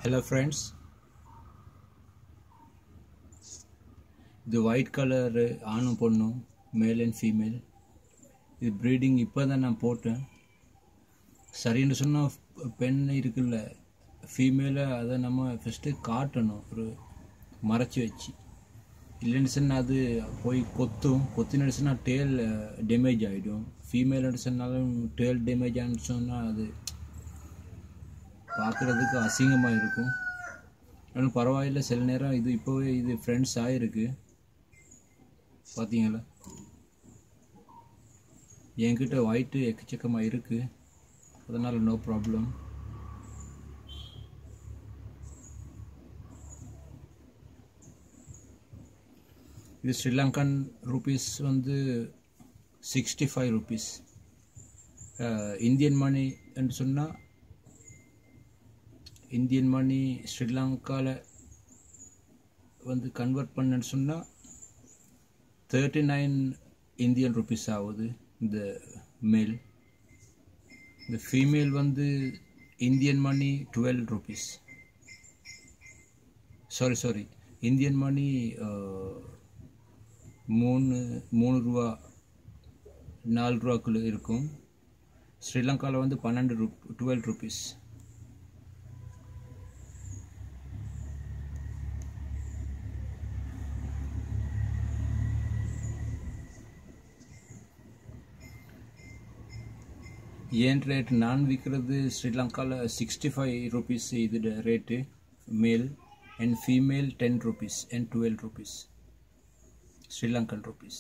hello friends இது white colour ஆணும் பொண்ணும் மேல் அண்ட் ஃபீமேல் இது ப்ரீடிங் இப்போ தான் நான் போட்டேன் சரின்னு சொன்னால் பெண் இருக்குல்ல ஃபீமேலை அதை நம்ம ஃபஸ்ட்டு காட்டணும் ஒரு மறைச்சி வச்சு இல்லைன்னு சொன்னால் அது போய் கொத்தும் கொத்தினு சொன்னால் டேல் டேமேஜ் ஆகிடும் ஃபீமேல் சொன்னாலும் டேல் டேமேஜ் ஆன்னு சொன்னால் அது பார்க்குறதுக்கு அசிங்கமாக இருக்கும் ஆனால் பரவாயில்ல சில நேரம் இது இப்போவே இது ஃப்ரெண்ட்ஸ் ஆகிருக்கு பார்த்தீங்களா என்கிட்ட ஒயிட்டு எக்கச்சக்கமாக இருக்குது அதனால் நோ ப்ராப்ளம் இது ஸ்ரீலங்கன் ருபீஸ் வந்து sixty five rupees Indian money என்று சொன்னால் இந்தியன் மணி ஸ்ரீலங்காவில் வந்து கன்வெர்ட் பண்ணன்னு சொன்னால் தேர்ட்டி நைன் இந்தியன் ருபீஸ் ஆகுது இந்த மேல் இந்த ஃபீமேல் வந்து Indian money twelve rupees sorry sorry Indian money மூணு மூணு ரூபா நாலு ரூபாக்குள்ளே இருக்கும் ஸ்ரீலங்காவில் வந்து பன்னெண்டு ரூ டுவெல் ருபீஸ் ஏன் ரேட் நான் விற்கிறது ஸ்ரீலங்காவில் சிக்ஸ்டி ஃபைவ் ருபீஸ் இது rate male and female ten rupees and twelve rupees Sri Lankan rupees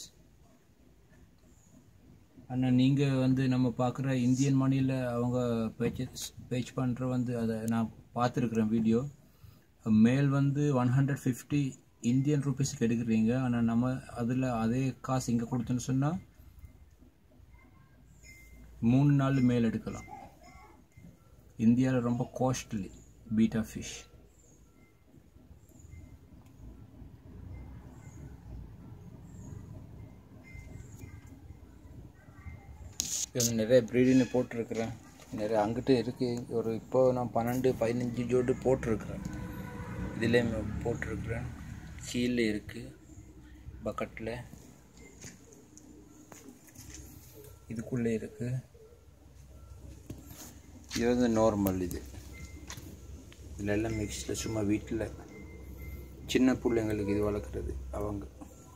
ஆனால் நீங்கள் வந்து நம்ம பார்க்குற இந்தியன் மணியில் அவங்க பேச் பேச் பண்ணுற வந்து அதை நான் பார்த்துருக்குறேன் வீடியோ மேல் வந்து ஒன் ஹண்ட்ரட் ஃபிஃப்டி இந்தியன் ருபீஸுக்கு எடுக்கிறீங்க ஆனால் நம்ம அதில் அதே காசு இங்கே கொடுத்தோன்னு சொன்னால் மூணு நாள் மேல் எடுக்கலாம் இந்தியாவில் ரொம்ப காஸ்ட்லி பீட்டா ஃபிஷ் நிறைய ப்ரீடின்னு போட்டிருக்கிறேன் நிறைய அங்கிட்டு இருக்குது ஒரு இப்போ நான் பன்னெண்டு பதினஞ்சு ஜோடு போட்டிருக்கிறேன் இதில் போட்டிருக்கிறேன் கீழே இருக்குது பக்கெட்டில் இதுக்குள்ளே இருக்குது இது வந்து நார்மல் இது இதில் எல்லாம் மிக்ஸில் சும்மா வீட்டில் சின்ன பிள்ளைங்களுக்கு இது வளர்க்குறது அவங்க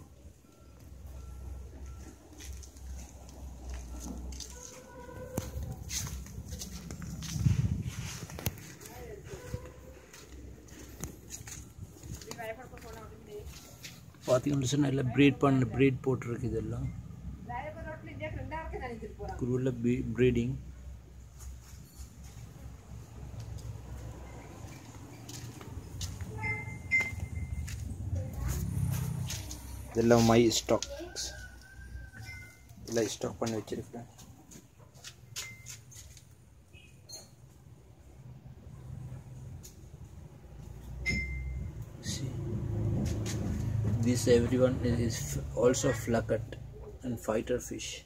பார்த்தீங்கன்னு சொன்னால் எல்லாம் ப்ரீட் பண்ண ப்ரீட் போட்டிருக்கு இதெல்லாம் குருவில் ப்ரீடிங் இதெல்லாம் மை ஸ்டாக்ஸ் எல்லாம் ஸ்டாக் பண்ணி வச்சிருக்கேன் this everyone is also flagget and fighter fish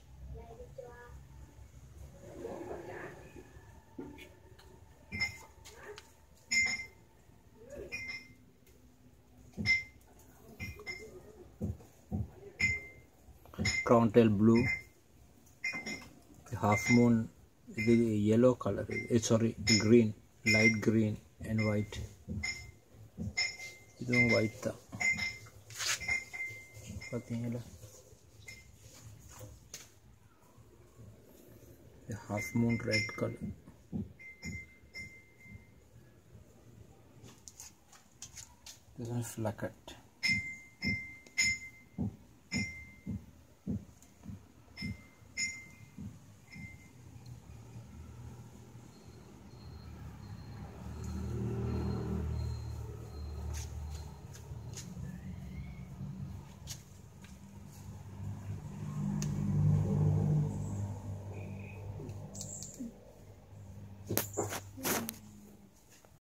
crown tail blue half moon the yellow color it's sorry green light green and white இதுவும் ஒயிட் தான் பார்த்தீங்களா half moon red color this is flagget